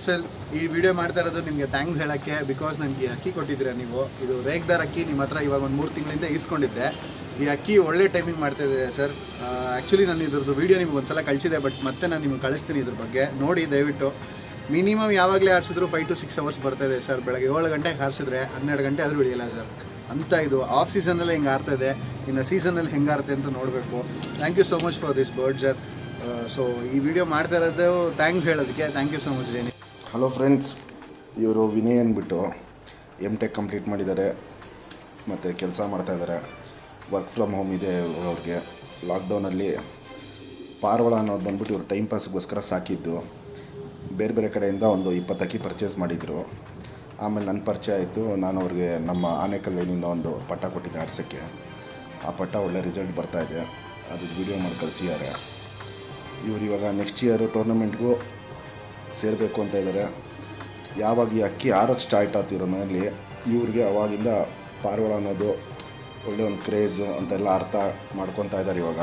parcel ಈ video ಮಾಡ್ತಾ ಇರೋದು ನಿಮಗೆ ಥ್ಯಾಂಕ್ಸ್ ಹೇಳೋಕ್ಕೆ ಬಿಕಾಸ್ ನನಗೆ ಅಕ್ಕಿ ಕೊಟ್ಟಿದ್ದೀರಾ ನೀವು ಇದು ರೇಗ್ದಾರ್ ಅಕ್ಕಿ ನಿಮ್ಮ ಹತ್ರ ಇವಾಗ ಒಂದು ಮೂರು ತಿಂಗಳಿಂದ ಈಸ್ಕೊಂಡಿದ್ದೆ ಈ ಅಕ್ಕಿ ಒಳ್ಳೆ ಟೈಮಿಂಗ್ ಮಾಡ್ತಾ ಇದೆ ಸರ್ ಆ್ಯಕ್ಚುಲಿ ನಾನು ಇದ್ರದ್ದು ವೀಡಿಯೋ ನಿಮ್ಗೆ ಒಂದ್ಸಲ ಕಳಿಸಿದೆ ಬಟ್ ಮತ್ತೆ ನಾನು ನಿಮ್ಗೆ ಕಳಿಸ್ತೀನಿ ಇದ್ರ ಬಗ್ಗೆ ನೋಡಿ ದಯವಿಟ್ಟು ಮಿನಿಮಮ್ ಯಾವಾಗಲೇ ಹಾರಿಸಿದ್ರು ಫೈವ್ ಟು ಸಿಕ್ಸ್ ಅವರ್ಸ್ ಬರ್ತಾ ಇದೆ ಸರ್ ಬೆಳಗ್ಗೆ ಏಳು ಗಂಟೆಗೆ ಹಾರಿಸಿದ್ರೆ ಹನ್ನೆರಡು ಗಂಟೆ ಆದರೂ ಹಿಡಿಯಲ್ಲ ಸರ್ ಅಂತ ಇದು ಆಫ್ ಸೀಸನಲ್ಲೇ ಹಿಂಗೆ ಆಡ್ತಾ ಇದೆ ಇನ್ನು ಸೀಸನಲ್ಲಿ ಹೆಂಗೆ ಆರುತ್ತೆ ಅಂತ ನೋಡಬೇಕು thank you so much for this bird sir so ಈ ವಿಡಿಯೋ ಮಾಡ್ತಾ ಇರೋದು ಥ್ಯಾಂಕ್ಸ್ ಹೇಳೋದಕ್ಕೆ ಥ್ಯಾಂಕ್ ಯು ಸೊ ಮಚ್ ಜೇನಿ ಹಲೋ ಫ್ರೆಂಡ್ಸ್ ಇವರು ವಿನಯ್ ಅಂದ್ಬಿಟ್ಟು ಎಮ್ ಟೆಕ್ ಕಂಪ್ಲೀಟ್ ಮಾಡಿದ್ದಾರೆ ಮತ್ತು ಕೆಲಸ ಮಾಡ್ತಾಯಿದ್ದಾರೆ ವರ್ಕ್ ಫ್ರಮ್ ಹೋಮ್ ಇದೆ ಅವ್ರಿಗೆ ಲಾಕ್ಡೌನಲ್ಲಿ ಪಾರ್ವಳ ಅನ್ನೋದು ಬಂದ್ಬಿಟ್ಟು ಇವರು ಟೈಮ್ ಪಾಸ್ಗೋಸ್ಕರ ಸಾಕಿದ್ದು ಬೇರೆ ಬೇರೆ ಕಡೆಯಿಂದ ಒಂದು ಇಪ್ಪತ್ತು ಅಕ್ಕಿ ಪರ್ಚೇಸ್ ಮಾಡಿದರು ಆಮೇಲೆ ನನ್ನ ಪರಿಚಯ ಆಯಿತು ನಾನು ಅವ್ರಿಗೆ ನಮ್ಮ ಆನೆಕಲ್ಲಿನಿಂದ ಒಂದು ಪಟ್ಟ ಕೊಟ್ಟಿದ್ದೆ ಆಡ್ಸೋಕ್ಕೆ ಆ ಪಟ್ಟ ಒಳ್ಳೆ ರಿಸಲ್ಟ್ ಬರ್ತಾಯಿದೆ ಅದು ವಿಡಿಯೋ ಮಾಡಿ ಕಳಿಸಿದ್ದಾರೆ ಇವ್ರು ಇವಾಗ ನೆಕ್ಸ್ಟ್ ಇಯರು ಟೂರ್ನಮೆಂಟ್ಗೂ ಸೇರಬೇಕು ಅಂತ ಇದ್ದಾರೆ ಯಾವಾಗ ಈ ಅಕ್ಕಿ ಆರೋದು ಸ್ಟಾರ್ಟ್ ಆಗ್ತಿರೋ ಮನೆಯಲ್ಲಿ ಇವ್ರಿಗೆ ಅವಾಗಿಂದ ಪಾರಿವಾಳ ಅನ್ನೋದು ಒಳ್ಳೆ ಒಂದು ಕ್ರೇಜು ಅಂತೆಲ್ಲ ಅರ್ಥ ಮಾಡ್ಕೊತಾ ಇದ್ದಾರೆ ಇವಾಗ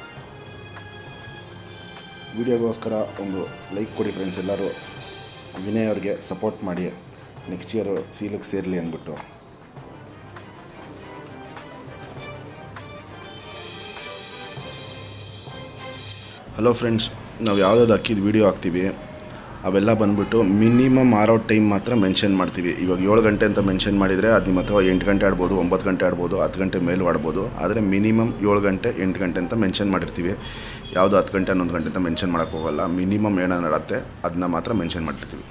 ವಿಡಿಯೋಗೋಸ್ಕರ ಒಂದು ಲೈಕ್ ಕೊಡಿ ಫ್ರೆಂಡ್ಸ್ ಎಲ್ಲರೂ ವಿನಯ್ ಅವ್ರಿಗೆ ಸಪೋರ್ಟ್ ಮಾಡಿ ನೆಕ್ಸ್ಟ್ ಇಯರು ಸೀಲಿಗೆ ಸೇರಲಿ ಅಂದ್ಬಿಟ್ಟು ಹಲೋ ಫ್ರೆಂಡ್ಸ್ ನಾವು ಯಾವುದಾದ್ರು ಅಕ್ಕಿದ ವೀಡಿಯೋ ಹಾಕ್ತೀವಿ ಅವೆಲ್ಲ ಬಂದ್ಬಿಟ್ಟು ಮಿನಿಮಮ್ ಆರೋ ಟೈಮ್ ಮಾತ್ರ ಮೆನ್ಷನ್ ಮಾಡ್ತೀವಿ ಇವಾಗ ಏಳು ಗಂಟೆ ಅಂತ ಮೆನ್ಷನ್ ಮಾಡಿದರೆ ಅದು ನಿಮ್ಮ ಹತ್ರ ಎಂಟು ಗಂಟೆ ಆಡ್ಬೋದು ಒಂಬತ್ತು ಗಂಟೆ ಆಡ್ಬೋದು ಹತ್ತು ಗಂಟೆ ಮೇಲೂ ಆಡ್ಬೋದು ಆದರೆ ಮಿನಿಮಮ್ ಏಳು ಗಂಟೆ ಎಂಟು ಗಂಟೆ ಅಂತ ಮೆನ್ಷನ್ ಮಾಡಿರ್ತೀವಿ ಯಾವುದು ಹತ್ತು ಗಂಟೆ ಹನ್ನೊಂದು ಗಂಟೆ ಅಂತ ಮೆನ್ಷನ್ ಮಾಡೋಕ್ಕೆ ಹೋಗಲ್ಲ ಮಿನಿಮಮ್ ಏನಾರು ನಡತ್ತೆ ಅದನ್ನ ಮಾತ್ರ ಮೆನ್ಷನ್ ಮಾಡಿರ್ತೀವಿ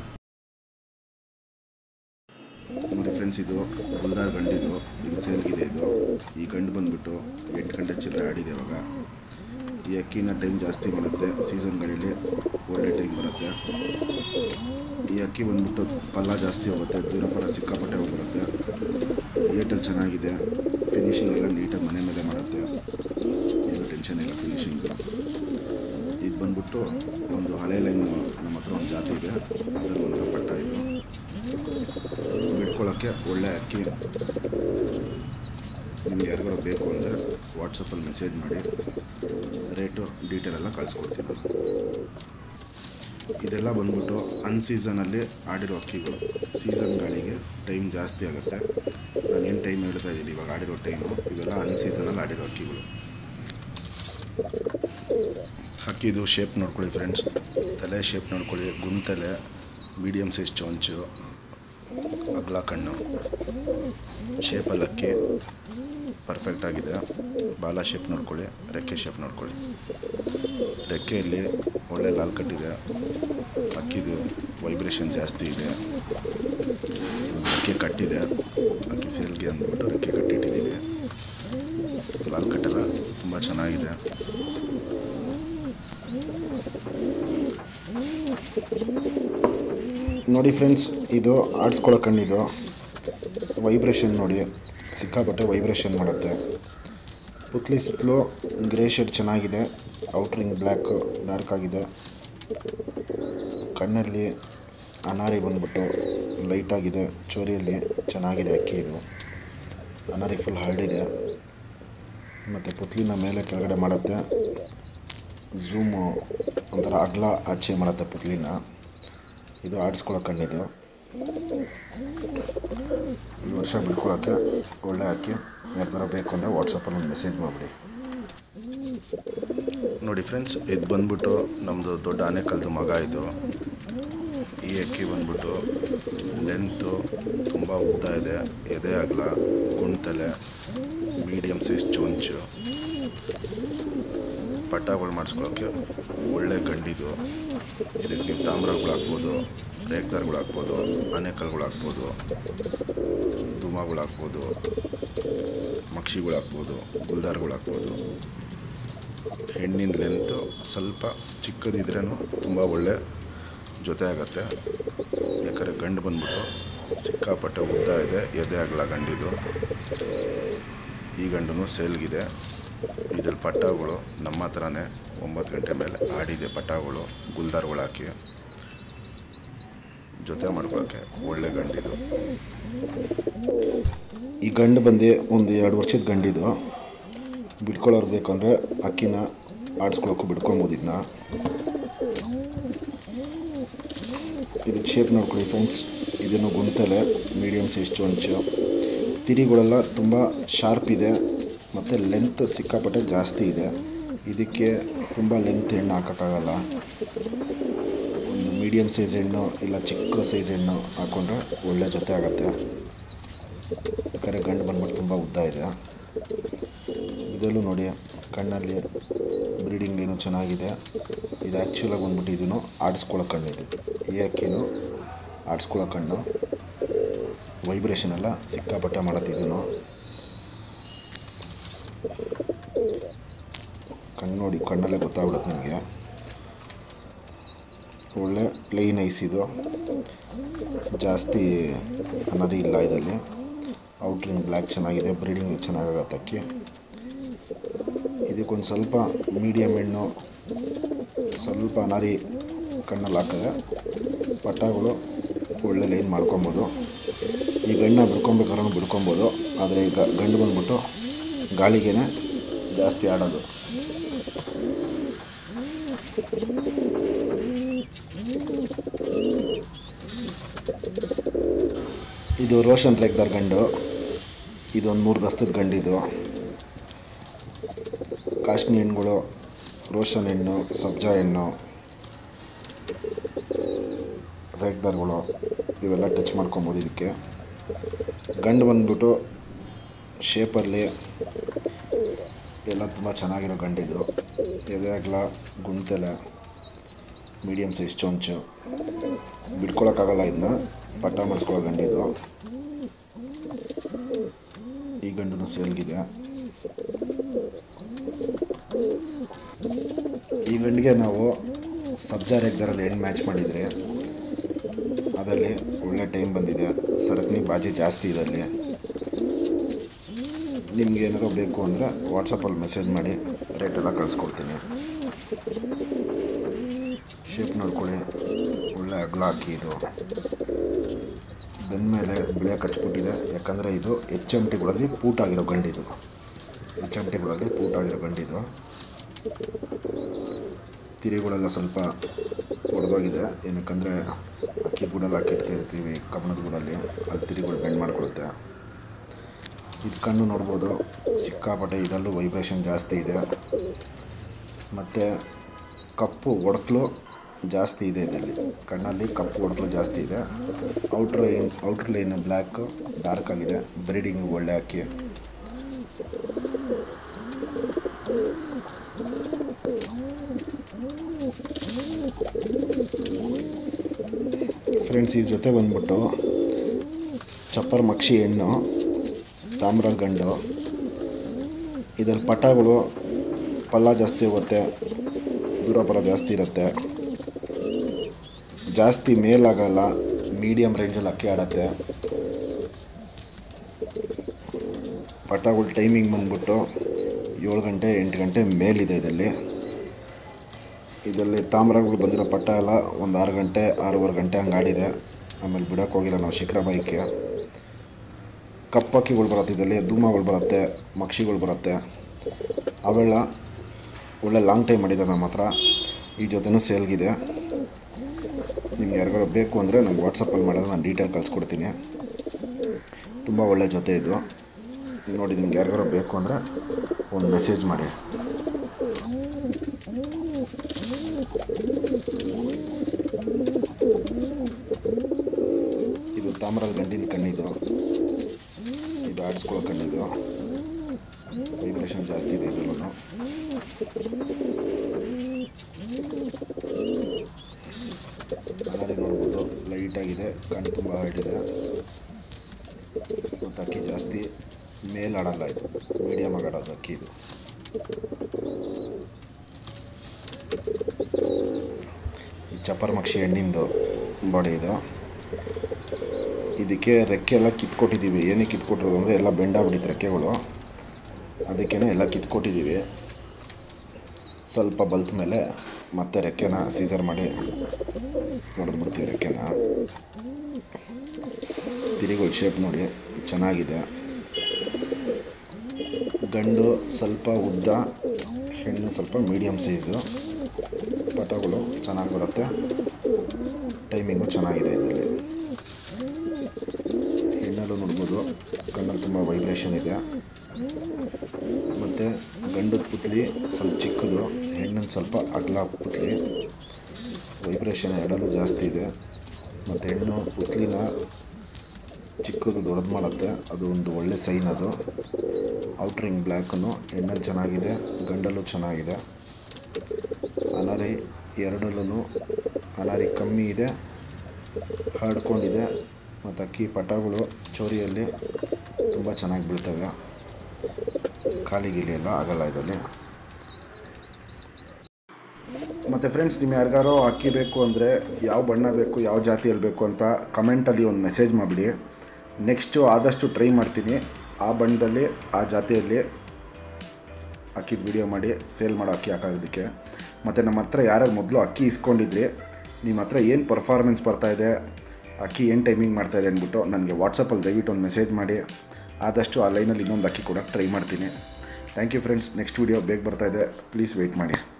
ನೋಡಿ ಫ್ರೆಂಡ್ಸ್ ಇದು ಗುಲ್ದಾರ್ ಗಂಡಿದು ಇದು ಸೇಲ್ಗಿದೆ ಇದು ಈ ಗಂಡು ಬಂದ್ಬಿಟ್ಟು ಎಂಟು ಗಂಟೆ ಚಿಲ್ಲರೆ ಆಡಿದೆ ಇವಾಗ ಈ ಅಕ್ಕಿನ ಟೈಮ್ ಜಾಸ್ತಿ ಬರುತ್ತೆ ಸೀಸನ್ಗಳಲ್ಲಿ ಒಳ್ಳೆ ಟೈಮ್ ಬರುತ್ತೆ ಈ ಅಕ್ಕಿ ಬಂದ್ಬಿಟ್ಟು ಪಲ್ಲ ಜಾಸ್ತಿ ಹೋಗುತ್ತೆ ದೂರ ಪರ ಸಿಕ್ಕಾಪಟ್ಟೆ ಹೋಗಿರುತ್ತೆ ಏಟಲ್ಲಿ ಚೆನ್ನಾಗಿದೆ ಫಿನಿಶಿಂಗ್ ಎಲ್ಲ ನೀಟಾಗಿ ಮನೆ ಮೇಲೆ ಮಾಡುತ್ತೆ ಏನು ಟೆನ್ಷನ್ ಇಲ್ಲ ಫಿನಿಶಿಂಗ್ ಇದು ಬಂದ್ಬಿಟ್ಟು ಒಂದು ಹಳೆ ಲೈನ್ ನಮ್ಮ ಹತ್ರ ಒಂದು ಜಾತಿ ಇದೆ ಅದರಲ್ಲಿ ಒಂದು ಪಟ್ಟ ಇದು ಬಿಡ್ಕೊಳ್ಳೋಕ್ಕೆ ಒಳ್ಳೆ ಅಕ್ಕಿ ನಿಮ್ಗೆ ಯಾರಿಗಾರು ಬೇಕು ಅಂದರೆ ವಾಟ್ಸಪ್ಪಲ್ಲಿ ಮೆಸೇಜ್ ಮಾಡಿ ರೇಟು ಡೀಟೇಲ್ ಎಲ್ಲ ಕಳಿಸ್ಕೊಡ್ತೀನಿ ನಾನು ಇದೆಲ್ಲ ಬಂದ್ಬಿಟ್ಟು ಅನ್ ಸೀಸನಲ್ಲಿ ಆಡಿರೋ ಅಕ್ಕಿಗಳು ಸೀಸನ್ಗಳಿಗೆ ಟೈಮ್ ಜಾಸ್ತಿ ಆಗುತ್ತೆ ನಾನು ಏನು ಟೈಮ್ ಹೇಳ್ತಾ ಇದ್ದೀನಿ ಇವಾಗ ಆಡಿರೋ ಟೈಮು ಇವೆಲ್ಲ ಅನ್ ಸೀಸನಲ್ಲಿ ಆಡಿರೋ ಅಕ್ಕಿಗಳು ಅಕ್ಕಿದು ಶೇಪ್ ನೋಡ್ಕೊಳ್ಳಿ ಫ್ರೆಂಡ್ಸ್ ತಲೆ ಶೇಪ್ ನೋಡ್ಕೊಳ್ಳಿ ಗುಂತಲೆ ಮೀಡಿಯಮ್ ಸೈಜ್ ಚೊಂಚು ಅಗಲ ಕಣ್ಣು ಶೇಪಲ್ಲಿ ಅಕ್ಕಿ ಪರ್ಫೆಕ್ಟ್ ಆಗಿದೆ ಬಾಲ ಶೇಪ್ ನೋಡ್ಕೊಳ್ಳಿ ರೆಕ್ಕೆ ಶೇಪ್ ನೋಡ್ಕೊಳ್ಳಿ ರೆಕ್ಕೆಯಲ್ಲಿ ಒಳ್ಳೆ ಲಾಲ್ ಕಟ್ಟಿದೆ ಅಕ್ಕಿದು ವೈಬ್ರೇಷನ್ ಜಾಸ್ತಿ ಇದೆ ರೆಕ್ಕೆ ಕಟ್ಟಿದೆ ಅಕ್ಕಿ ಸೇಲ್ಗೆ ಅಂದ್ಬಿಟ್ಟು ರೆಕ್ಕೆ ಕಟ್ಟಿಟ್ಟಿದ್ದೀವಿ ಲಾಲ್ ಕಟ್ಟೆಲ್ಲ ತುಂಬ ಚೆನ್ನಾಗಿದೆ ನೋಡಿ ಫ್ರೆಂಡ್ಸ್ ಇದು ಆಡಿಸ್ಕೊಳ್ಳೋ ಕಣ್ಣಿದು ವೈಬ್ರೇಷನ್ ನೋಡಿ ಸಿಕ್ಕಾಪಟ್ಟೆ ವೈಬ್ರೇಷನ್ ಮಾಡುತ್ತೆ ಪುತ್ಲಿ ಸುತ್ತಲೂ ಗ್ರೇ ಶೇಡ್ ಚೆನ್ನಾಗಿದೆ ಔಟ್ರಿಂಗ್ ಬ್ಲ್ಯಾಕ್ ಡಾರ್ಕ್ ಆಗಿದೆ ಕಣ್ಣಲ್ಲಿ ಅನಾರಿ ಬಂದ್ಬಿಟ್ಟು ಲೈಟಾಗಿದೆ ಚೋರಿಯಲ್ಲಿ ಚೆನ್ನಾಗಿದೆ ಅಕ್ಕಿ ಇದು ಅನಾರಿ ಫುಲ್ ಹರಡಿದೆ ಮತ್ತು ಪುತ್ಲಿನ ಮೇಲೆ ಕೆಳಗಡೆ ಮಾಡುತ್ತೆ ಝೂಮು ಒಂಥರ ಅಗಲ ಆಚೆ ಮಾಡುತ್ತೆ ಪುತ್ಲಿನ ಇದು ಆಡಿಸ್ಕೊಳ್ಳೋ ಕಣ್ಣಿದು ಈ ವರ್ಷ ಬಿಡ್ಕೊಳ್ಳೋಕ್ಕೆ ಒಳ್ಳೆ ಅಕ್ಕಿ ಯಾವ್ದಾರ ಬೇಕು ಅಂದರೆ ವಾಟ್ಸಪ್ಪಲ್ಲಿ ಒಂದು ಮೆಸೇಜ್ ಮಾಡಿಬಿಡಿ ನೋಡಿ ಫ್ರೆಂಡ್ಸ್ ಇದು ಬಂದ್ಬಿಟ್ಟು ನಮ್ಮದು ದೊಡ್ಡ ಆನೆಕಲ್ದು ಮಗ ಇದು ಈ ಅಕ್ಕಿ ಬಂದ್ಬಿಟ್ಟು ಲೆಂತು ತುಂಬ ಉದ್ದ ಇದೆ ಎದೆ ಅಗಲ ಗುಂಟಲೆ ಮೀಡಿಯಮ್ ಸೈಜ್ ಚೊಂಚು ಪಟ್ಟಾಗಳು ಮಾಡಿಸ್ಕೊಳ್ಳೋಕ್ಕೆ ಒಳ್ಳೆ ಗಂಡಿದು ಇದಕ್ಕೆ ನೀವು ತಾಮ್ರಗಳು ಹಾಕ್ಬೋದು ರೇಗ್ದಾರ್ಗಳು ಹಾಕ್ಬೋದು ಆನೆಕಲ್ಗಳು ಹಾಕ್ಬೋದು ದುಮಾಗಳು ಹಾಕ್ಬೋದು ಮಕ್ಷಿಗಳು ಹಾಕ್ಬೋದು ಗುಲ್ದಾರ್ಗಳು ಹಾಕ್ಬೋದು ಹೆಣ್ಣಿನ ಲೆಂತು ಸ್ವಲ್ಪ ಚಿಕ್ಕದಿದ್ರೂ ತುಂಬ ಒಳ್ಳೆ ಜೊತೆ ಆಗುತ್ತೆ ಯಾಕಂದರೆ ಗಂಡು ಬಂದ್ಬಿಟ್ಟು ಸಿಕ್ಕಾಪಟ್ಟೆ ಉದ್ದ ಇದೆ ಎದೆ ಆಗಲ್ಲ ಗಂಡಿದು ಈ ಗಂಡು ಸೇಲ್ಗಿದೆ ಇದ್ರಲ್ಲಿ ಪಟ್ಟಗಳು ನಮ್ಮ ಹತ್ರನೇ ಒಂಬತ್ತು ಗಂಟೆ ಮೇಲೆ ಆಡಿದೆ ಪಟ್ಟಗಳು ಗುಲ್ದಾರ್ಗಳು ಹಾಕಿ ಜೊತೆ ಮಾಡ್ಕೊಳ್ಳೋಕ್ಕೆ ಒಳ್ಳೆ ಗಂಡಿದು ಈ ಗಂಡು ಬಂದು ಒಂದು ಎರಡು ವರ್ಷದ ಗಂಡಿದು ಬಿಡ್ಕೊಳ್ಳೋರು ಬೇಕಂದರೆ ಅಕ್ಕಿನ ಆಡಿಸ್ಕೊಳಕ್ಕೂ ಬಿಡ್ಕೊಬೋದು ಇದನ್ನ ಇದಕ್ಕೆ ಶೇಪ್ ನೋಡ್ಕೊಳ್ಳಿ ಫ್ರೆಂಡ್ಸ್ ಇದನ್ನು ಗುಂತಲೆ ಮೀಡಿಯಮ್ ಸೈಜ್ ಚೊಂಚು ತಿರಿಗಳೆಲ್ಲ ತುಂಬ ಶಾರ್ಪ್ ಇದೆ ಮತ್ತು ಲೆಂತ್ ಸಿಕ್ಕಾಪಟ್ಟೆ ಜಾಸ್ತಿ ಇದೆ ಇದಕ್ಕೆ ತುಂಬ ಲೆಂತ್ ಹೆಣ್ಣು ಹಾಕೋಕ್ಕಾಗಲ್ಲ ಒಂದು ಮೀಡಿಯಮ್ ಸೈಜ್ ಹೆಣ್ಣು ಇಲ್ಲ ಚಿಕ್ಕ ಸೈಜ್ ಹೆಣ್ಣು ಹಾಕ್ಕೊಂಡ್ರೆ ಒಳ್ಳೆ ಜೊತೆ ಆಗುತ್ತೆ ಕರೆ ಗಂಡು ಬಂದ್ಬಿಟ್ಟು ತುಂಬ ಉದ್ದ ಇದೆ ಇದರಲ್ಲೂ ನೋಡಿ ಕಣ್ಣಲ್ಲಿ ಬ್ರೀಡಿಂಗ್ ಏನು ಚೆನ್ನಾಗಿದೆ ಇದು ಆ್ಯಕ್ಚುಲಾಗಿ ಬಂದ್ಬಿಟ್ಟು ಇದನ್ನು ಆಡಿಸ್ಕೊಳ್ಳೋ ಕಣ್ಣು ಇದು ಈ ಅಕ್ಕಿನೂ ಆಡಿಸ್ಕೊಳ್ಳೋ ಕಣ್ಣು ವೈಬ್ರೇಷನ್ ಎಲ್ಲ ಸಿಕ್ಕಾಪಟ್ಟೆ ಮಾಡುತ್ತೆ ಇದನ್ನು ಕಣ್ಣು ನೋಡಿ ಕಣ್ಣಲ್ಲೇ ಗೊತ್ತಾಗ್ಬಿಡುತ್ತೆ ನಿಮಗೆ ಒಳ್ಳೆ ಪ್ಲೇನ್ ಐಸ್ ಇದು ಜಾಸ್ತಿ ನದಿ ಇಲ್ಲ ಇದರಲ್ಲಿ ಔಟ್ರಿಂಗ್ ಬ್ಲ್ಯಾಕ್ ಚೆನ್ನಾಗಿದೆ ಬ್ರೀಡಿಂಗ್ ಚೆನ್ನಾಗಾಗತ್ತೆ ಅಕ್ಕಿ ಇದಕ್ಕೊಂದು ಸ್ವಲ್ಪ ಮೀಡಿಯಮ್ ಹೆಣ್ಣು ಸ್ವಲ್ಪ ನರಿ ಕಣ್ಣಲ್ಲಿ ಹಾಕಿದ್ರೆ ಪಟ್ಟಗಳು ಒಳ್ಳೆ ಲೈನ್ ಮಾಡ್ಕೊಬೋದು ಈ ಗಂಡ ಬಿಡ್ಕೊಬೇಕಾದ್ರೂ ಬಿಡ್ಕೊಬೋದು ಆದರೆ ಈಗ ಗಂಡು ಬಂದ್ಬಿಟ್ಟು ಗಾಳಿಗೇನೆ ಜಾಸ್ತಿ ಆಡೋದು ಇದು ರೋಷನ್ ರೇಗ್ದಾರ್ ಗಂಡು ಇದೊಂದು ಮೂರು ದಸ್ತದ ಗಂಡಿದು ಕಾಶ್ಮೀರ್ ಹೆಣ್ಣುಗಳು ರೋಷನ್ ಹೆಣ್ಣು ಸಬ್ಜಾ ಹೆಣ್ಣು ರೇಗ್ದಾರ್ಗಳು ಇವೆಲ್ಲ ಟಚ್ ಮಾಡ್ಕೊಬೋದು ಇದಕ್ಕೆ ಗಂಡು ಬಂದ್ಬಿಟ್ಟು ಶೇಪಲ್ಲಿ ಎಲ್ಲ ತುಂಬ ಚೆನ್ನಾಗಿರೋ ಗಂಡಿದು ಎದೆ ಅಗಲ ಗುಂತೆಲೆ ಮೀಡಿಯಮ್ ಸೈಜ್ ಚೊಂಚು ಬಿಡ್ಕೊಳಕ್ಕಾಗಲ್ಲ ಇದನ್ನ ಪಟ್ಟ ಮಾಡಿಸ್ಕೊಳ್ಳೋ ಗಂಡಿದು ಈ ಗಂಡು ಸೇಲ್ಗಿದೆ ಈ ಗಂಡಿಗೆ ನಾವು ಸಬ್ಜಾ ರೇಗ್ದಾರಲ್ಲಿ ಹೆಣ್ಣು ಮ್ಯಾಚ್ ಮಾಡಿದರೆ ಅದರಲ್ಲಿ ಒಳ್ಳೆ ಟೈಮ್ ಬಂದಿದೆ ಸರಕಣಿ ಬಾಜಿ ಜಾಸ್ತಿ ಇದರಲ್ಲಿ ನಿಮ್ಗೆ ಏನಾದ್ರು ಬೇಕು ಅಂದರೆ ವಾಟ್ಸಪ್ಪಲ್ಲಿ ಮೆಸೇಜ್ ಮಾಡಿ ರೇಟೆಲ್ಲ ಕಳಿಸ್ಕೊಡ್ತೀನಿ ಶೇಪ್ ನೋಡ್ಕೊಳ್ಳಿ ಒಳ್ಳೆ ಅಗಲ ಹಾಕಿ ಇದು ಬೆನ್ನ ಮೇಲೆ ಬಿಳಿಯ ಕಚ್ಬಿಟ್ಟಿದೆ ಯಾಕಂದರೆ ಇದು ಎಚ್ ಎಮ್ ಟಿಗಳಲ್ಲಿ ಪೂಟಾಗಿರೋ ಗಂಡಿದು ಎಚ್ ಎಮ್ ಟಿಗಳಲ್ಲಿ ಪೂಟಾಗಿರೋ ಗಂಡಿದು ತಿರಿಗಳೆಲ್ಲ ಸ್ವಲ್ಪ ಒಡೆದೋಗಿದೆ ಏನಕ್ಕಂದರೆ ಅಕ್ಕಿ ಗೂಡಲ್ಲಿ ಹಾಕಿರ್ತಿರ್ತೀವಿ ಕಬ್ಬಣದ ಗೂಡಲ್ಲಿ ಅಲ್ಲಿ ತಿರಿಗಳು ಬೆಂಡ್ ಮಾಡ್ಕೊಳುತ್ತೆ ಇದು ಕಣ್ಣು ನೋಡ್ಬೋದು ಸಿಕ್ಕಾಪಟ್ಟೆ ಇದರಲ್ಲೂ ವೈಬ್ರೇಷನ್ ಜಾಸ್ತಿ ಇದೆ ಮತ್ತು ಕಪ್ಪು ಒಡಕಲು ಜಾಸ್ತಿ ಇದೆ ಇದರಲ್ಲಿ ಕಣ್ಣಲ್ಲಿ ಕಪ್ಪು ಒಡಕಲು ಜಾಸ್ತಿ ಇದೆ outer line outer line black dark ಆಗಿದೆ ಬ್ರೀಡಿಂಗ್ ಒಳ್ಳೆ ಅಕ್ಕಿ ಫ್ರೆಂಡ್ಸ್ ಈ ಜೊತೆ ಬಂದ್ಬಿಟ್ಟು ಚಪ್ಪರ್ ಮಕ್ಷಿ ಹೆಣ್ಣು ತಾಮ್ರ ಗಂಡು ಇದರಲ್ಲಿ ಪಟಗಳು ಪಲ್ಲ ಜಾಸ್ತಿ ಹೋಗುತ್ತೆ ದೂರ ಪರ ಜಾಸ್ತಿ ಇರುತ್ತೆ ಜಾಸ್ತಿ ಮೇಲಾಗಲ್ಲ ಮೀಡಿಯಮ್ ರೇಂಜಲ್ಲಿ ಅಕ್ಕಿ ಆಡತ್ತೆ ಪಟಗಳ ಟೈಮಿಂಗ್ ಬಂದ್ಬಿಟ್ಟು ಏಳು ಗಂಟೆ ಎಂಟು ಗಂಟೆ ಮೇಲಿದೆ ಇದರಲ್ಲಿ ಇದರಲ್ಲಿ ತಾಮ್ರಗಳು ಬಂದಿರೋ ಪಟ್ಟ ಎಲ್ಲ ಒಂದು ಆರು ಗಂಟೆ ಆರೂವರೆ ಗಂಟೆ ಹಂಗೆ ಆಡಿದೆ ಆಮೇಲೆ ಬಿಡೋಕೆ ಹೋಗಿಲ್ಲ ನಾವು ಶಿಖರ ಬೈಕ್ಗೆ ಕಪ್ಪಕ್ಕಿಗಳು ಬರುತ್ತೆ ಇದರಲ್ಲಿ ಧೂಮಗಳು ಬರುತ್ತೆ ಮಕ್ಷಿಗಳು ಬರುತ್ತೆ ಅವೆಲ್ಲ ಒಳ್ಳೆ ಲಾಂಗ್ ಟೈಮ್ ಮಾಡಿದೆ ನಮ್ಮ ಹತ್ರ ಈ ಜೊತೆನೂ ಸೇಲ್ಗಿದೆ ನಿಮ್ಗೆ ಯಾರಿಗಾರು ಬೇಕು ಅಂದರೆ ನಂಗೆ ವಾಟ್ಸಪ್ಪಲ್ಲಿ ಮಾಡಿದ್ರೆ ನಾನು ಡೀಟೇಲ್ ಕಳಿಸ್ಕೊಡ್ತೀನಿ ತುಂಬ ಒಳ್ಳೆ ಜೊತೆ ಇದು ನೋಡಿ ನಿಮ್ಗೆ ಯಾರಿಗಾರು ಬೇಕು ಅಂದರೆ ಒಂದು ಮೆಸೇಜ್ ಮಾಡಿ ಇದು ತಾಮ್ರದ ಗಂಡಿನ ಕಣ್ಣಿದು ಇದು ಆಡಿಸ್ಕೊಳ್ಳೋ ಕಣ್ಣಿದು ವೈಬ್ರೇಷನ್ ಜಾಸ್ತಿ ಇದೆ ಇದರಲ್ಲೂ ಅನಾರಿ ನೋಡ್ಬೋದು ಲೈಟಾಗಿದೆ ಕಣ್ಣು ತುಂಬ ಹೈಟ್ ಇದೆ ಮತ್ತು ಅಕ್ಕಿ ಜಾಸ್ತಿ ಮೇಲ್ ಆಡಲ್ಲ ಇದು ಮೀಡಿಯಮ್ ಆಗಿ ಆಡೋದು ಅಕ್ಕಿ ಇದು ಈ ಚಪ್ಪರ್ ಮಕ್ಷಿ ಹೆಣ್ಣಿಂದು ಬಾಡಿ ಇದು ಇದಕ್ಕೆ ರೆಕ್ಕೆ ಎಲ್ಲ ಕಿತ್ಕೊಟ್ಟಿದ್ದೀವಿ ಏನಕ್ಕೆ ಕಿತ್ಕೊಟ್ಟಿರೋದು ಅಂದರೆ ಎಲ್ಲ ಬೆಂಡಾಗ್ಬಿಟ್ಟಿತ್ತು ರೆಕ್ಕೆಗಳು ಅದಕ್ಕೇ ಎಲ್ಲ ಕಿತ್ಕೊಟ್ಟಿದ್ದೀವಿ ಸ್ವಲ್ಪ ಬಲ್ತ ಮೇಲೆ ಮತ್ತೆ ರೆಕ್ಕೆನ ಸೀಸರ್ ಮಾಡಿ ಹೊಡೆದ್ಬಿಡ್ತೀವಿ ರೆಕ್ಕೆನ ತಿರಿಗಳು ಶೇಪ್ ನೋಡಿ ಚೆನ್ನಾಗಿದೆ ಗಂಡು ಸ್ವಲ್ಪ ಉದ್ದ ಹೆಣ್ಣು ಸ್ವಲ್ಪ ಮೀಡಿಯಮ್ ಸೈಜು ಪಟಗಳು ಚೆನ್ನಾಗಿ ಬರುತ್ತೆ ಟೈಮಿಂಗು ಚೆನ್ನಾಗಿದೆ ಇದರಲ್ಲಿ ಹೆಣ್ಣಲ್ಲೂ ನೋಡ್ಬೋದು ಕಣ್ಣಲ್ಲಿ ತುಂಬ ವೈಬ್ರೇಷನ್ ಇದೆ ಮತ್ತು ಗಂಡದ ಪುತ್ಲಿ ಸ್ವಲ್ಪ ಚಿಕ್ಕದು ಹೆಣ್ಣಿನ ಸ್ವಲ್ಪ ಅಗಲ ಪುತ್ಲಿ ವೈಬ್ರೇಷನ್ ಎರಡಲ್ಲೂ ಜಾಸ್ತಿ ಇದೆ ಮತ್ತು ಹೆಣ್ಣು ಪುತ್ಲಿನ ಚಿಕ್ಕದು ದೊಡ್ಡದು ಮಾಡುತ್ತೆ ಅದು ಒಂದು ಒಳ್ಳೆ ಸೈನ್ ಅದು ಔಟ್ರಿಂಗ್ ಬ್ಲ್ಯಾಕನ್ನು ಹೆಣ್ಣಲ್ಲಿ ಚೆನ್ನಾಗಿದೆ ಗಂಡಲ್ಲೂ ಚೆನ್ನಾಗಿದೆ ಅನಾರಿ ಎರಡಲ್ಲೂ ಅನಾರಿ ಕಮ್ಮಿ ಇದೆ ಹರಡ್ಕೊಂಡಿದೆ ಮತ್ತು ಅಕ್ಕಿ ಪಟಗಳು ಚೋರಿಯಲ್ಲಿ ತುಂಬ ಚೆನ್ನಾಗಿ ಬೀಳ್ತವೆ ಖಾಲಿ ಗೀಲಿ ಎಲ್ಲ ಆಗಲ್ಲ ಇದರಲ್ಲಿ ಮತ್ತು ಫ್ರೆಂಡ್ಸ್ ನಿಮ್ಮ ಯಾರಿಗಾರೋ ಅಕ್ಕಿ ಬೇಕು ಅಂದರೆ ಯಾವ ಬಣ್ಣ ಬೇಕು ಯಾವ ಜಾತಿಯಲ್ಲಿ ಬೇಕು ಅಂತ ಕಮೆಂಟಲ್ಲಿ ಒಂದು ಮೆಸೇಜ್ ಮಾಡಿಬಿಡಿ ನೆಕ್ಸ್ಟು ಆದಷ್ಟು ಟ್ರೈ ಮಾಡ್ತೀನಿ ಆ ಬಣ್ಣದಲ್ಲಿ ಆ ಜಾತಿಯಲ್ಲಿ ಅಕ್ಕಿದ ವಿಡಿಯೋ ಮಾಡಿ ಸೇಲ್ ಮಾಡೋ ಅಕ್ಕಿ ಹಾಕೋದಕ್ಕೆ ಮತ್ತು ನಮ್ಮ ಹತ್ರ ಯಾರ್ಯಾರು ಮೊದಲು ಅಕ್ಕಿ ಇಸ್ಕೊಂಡಿದ್ರಿ ನಿಮ್ಮ ಹತ್ರ ಏನು ಪರ್ಫಾರ್ಮೆನ್ಸ್ ಬರ್ತಾಯಿದೆ ಅಕ್ಕಿ ಏನು ಟೈಮಿಂಗ್ ಮಾಡ್ತಾಯಿದೆ ಅಂದ್ಬಿಟ್ಟು ನನಗೆ ವಾಟ್ಸಪ್ಪಲ್ಲಿ ದಯವಿಟ್ಟು ಒಂದು ಮೆಸೇಜ್ ಮಾಡಿ ಆದಷ್ಟು ಆ ಲೈನಲ್ಲಿ ಇನ್ನೊಂದು ಅಕ್ಕಿ ಕೊಡೋಕ್ಕೆ ಟ್ರೈ ಮಾಡ್ತೀನಿ thank you friends next video ಬೇಗ ಬರ್ತಾಯಿದೆ ಪ್ಲೀಸ್ ವೆಯ್ಟ್ ಮಾಡಿ